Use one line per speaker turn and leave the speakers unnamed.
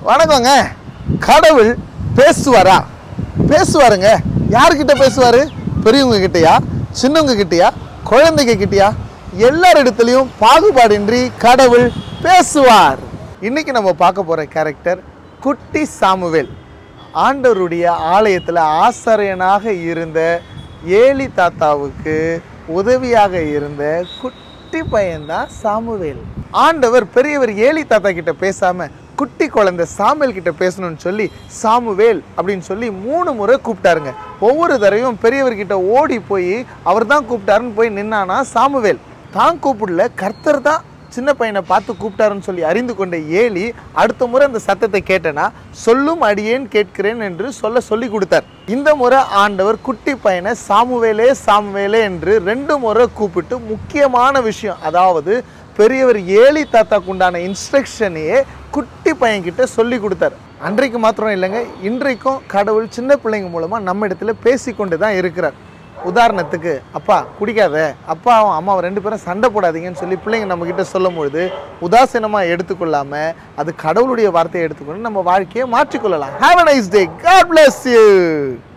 வணக்கங்க கடவுள் பேசுவாரா பேசுவாருங்க யார்கிட்ட பேசுவாரு பெரியவங்க கிட்டயா சின்னவங்க கிட்டயா குழந்தைங்க கிட்டயா எல்லார் இடத்துலையும் பாகுபாடின்றி கடவுள் பேசுவார் இன்னைக்கு நம்ம பார்க்க போற கேரக்டர் குட்டி சாமுவேல் ஆண்டவருடைய ஆலயத்தில் ஆசாரியனாக இருந்த ஏலி தாத்தாவுக்கு உதவியாக இருந்த குட்டி பையன்தான் சாமுவேல் ஆண்டவர் பெரியவர் ஏலி தாத்தா கிட்ட பேசாம குட்டி குழந்தை சாமுவேல் கிட்ட பேசணும்னு சொல்லி சாமுவேல் அப்படின்னு சொல்லி மூணு முறை கூப்பிட்டாருங்க ஒவ்வொரு தடவையும் பெரியவர்கிட்ட ஓடி போய் அவர் தான் கூப்பிட்டாருன்னு போய் நின்னானா சாமுவேல் தான் கூப்பிடல கர்த்தர் தான் சின்ன பையனை பார்த்து கூப்பிட்டாருன்னு சொல்லி அறிந்து கொண்ட ஏலி அடுத்த முறை அந்த சத்தத்தை கேட்டனா சொல்லும் அடியேன் கேட்கிறேன் என்று சொல்ல சொல்லி கொடுத்தார் இந்த முறை ஆண்டவர் குட்டி பையனை சாமுவேலே சாமுவேலே என்று ரெண்டு முறை கூப்பிட்டு முக்கியமான விஷயம் அதாவது பெரியவர் ஏலி தாத்தாக்கு உண்டான இன்ஸ்ட்ரக்ஷனையே குட்டி பையன்கிட்ட சொல்லி கொடுத்தார் அன்றைக்கு மாத்திரம் இல்லைங்க இன்றைக்கும் கடவுள் சின்ன பிள்ளைங்க மூலமாக நம்ம இடத்துல பேசிக்கொண்டு தான் இருக்கிறார் உதாரணத்துக்கு அப்பா குடிக்காத அப்பாவும் அம்மாவும் ரெண்டு பேரும் சண்டை போடாதீங்கன்னு சொல்லி பிள்ளைங்க நம்ம கிட்ட சொல்லும் பொழுது உதாசீனமாக எடுத்துக்கொள்ளாம அது கடவுளுடைய வார்த்தையை எடுத்துக்கொண்டு நம்ம வாழ்க்கையை மாற்றிக்கொள்ளலாம் have a nice day God bless you